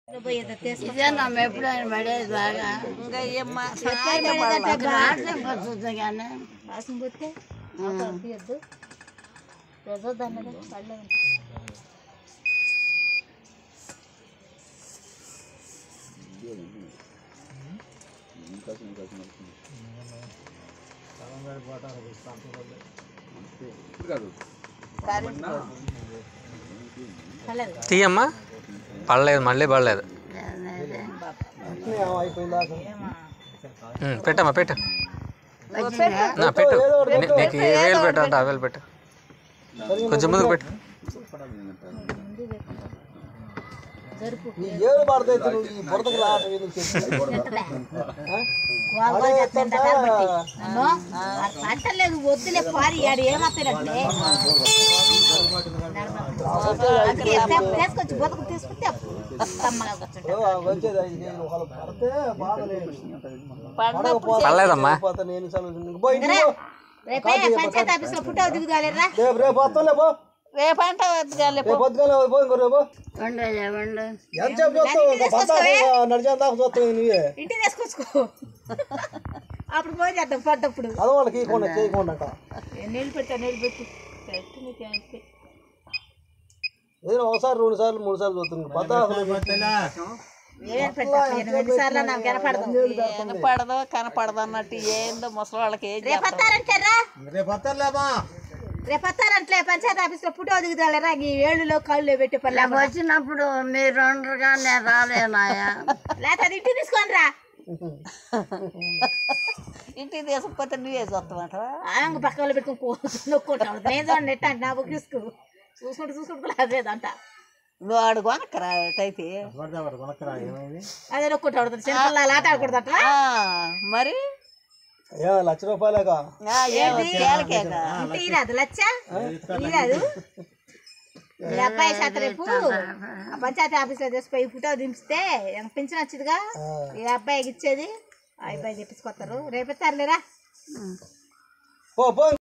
ఇదే నమ్మ ఎప్పుడైనా పడేది బాగా ఇంకా ఏమ్మా రావట్లేదు పడుతుంది కానీ వాసన పోతే తీయద్దు ఏదో దాన్ని పడలేదు తీయమ్మా పడలేదు మళ్ళీ పడలేదు ఉమ్, పెట్టమ్మా పెట్టు నా పెట్టు నీ- నీకు ఏ వేలు పెట్టాలంటే ఆ వేలు పెట్టు కొంచెం ముందుకు పెట్టు నీ ఏడు పడతాయి నువ్వు ఈ బురదకు రావటం ఎందుకు చెప్పు? గోల్గోల్ చెప్తుంటా కాబట్టి నన్ను అంటలేదు వద్దులే పారి ఆడు ఏమవుతాడంటే తీసుకొచ్చి బతుకు తీసుకుంటే కమ్మగా కూర్చుంటా ఓ, వచ్చేది ఐదు కేజీలు ఒకళ్ళు పడితే బాగలేదు పడినప్పుడు పడలేదమ్మా పోతా నేను సెలవు ఇంక పో ఇంటికి పో. రేపే పంచాయతీ ఆఫీస్ లో పుట్ట దిగుదాలేరా రేపు రేపు వస్తాలే పో రేపంట వద్దుగాలే రేపు పొద్దుగాల పో ఇంకో రేపు వండలే వండు ఎంత చెప్పు వస్తావు ఇంకా పంతా నడిచేంత దాకా చూస్తావు నువ్వే ఇంటికి తీసుకొచ్చుకో అప్పుడు పోయి చేద్దాం పడ్డప్పుడు అది వాళ్ళకి ఇవ్వకుండా చేయకుండా అంట నీళ్ళు పెట్టా నీళ్ళు పెట్టు పెట్టు నీకు ఏంటి? ఏదో ఒకసారి రెండు సార్లు మూడు సార్లు చూస్తుంది పంతా ఏం పెట్టా ఎనిమిది సార్లు నాకు కనపడదు కనపడదో కనపడదు అన్నట్టు ఏందో ముసలి వాళ్ళకి ఏం రేపు వస్తారంటారా రేపు వస్తారులేమా రేపు వస్తారంటలే పంచాయతీ ఆఫీస్ లో పుట్టో దిగుదాలేరా ఈ ఏళ్ళలో కాళ్ళు పెట్టి పని నాకు వచ్చినప్పుడు మీరు ఉండరుగా నేను రాలేనాయా లేకపోతే అది ఇంటికి తీసుకొని రా ఇంటికి తీసుకుపోతే నువ్వే చూస్తామంటావా ఆంగ పక్క వాళ్ళు పెట్టుకుని కో- నొక్కుంటాడు నేను చూడండి ఎట్ట అంటే నా బుక్ తీసుకు చూసుకుంటూ చూసుకుంటూ లేదంట నువ్వు ఆడు కొనక్కరా అయితే అదే నొక్కుంటాడు చిన్నపిల్లలు ఆట ఆడకూడదట ఆ, మరి ఏ లక్ష రూపాయలేగా ఆ, ఏమో తేలికేక ఇంటి ఇరాదు లచ్చ ఇరాదు మీ అబ్బాయి శాతం రేపు ఆ పంచాయతీ ఆఫీస్ లో తీసుకుపోయి ఫోటో దింపితే ఎంత పింఛన్ వచ్చిందిగా ఈ అబ్బాయికి ఇచ్చేది ఆ అబ్బాయి తెప్పించుకొస్తారు రేపు ఇస్తారులేరా పో పో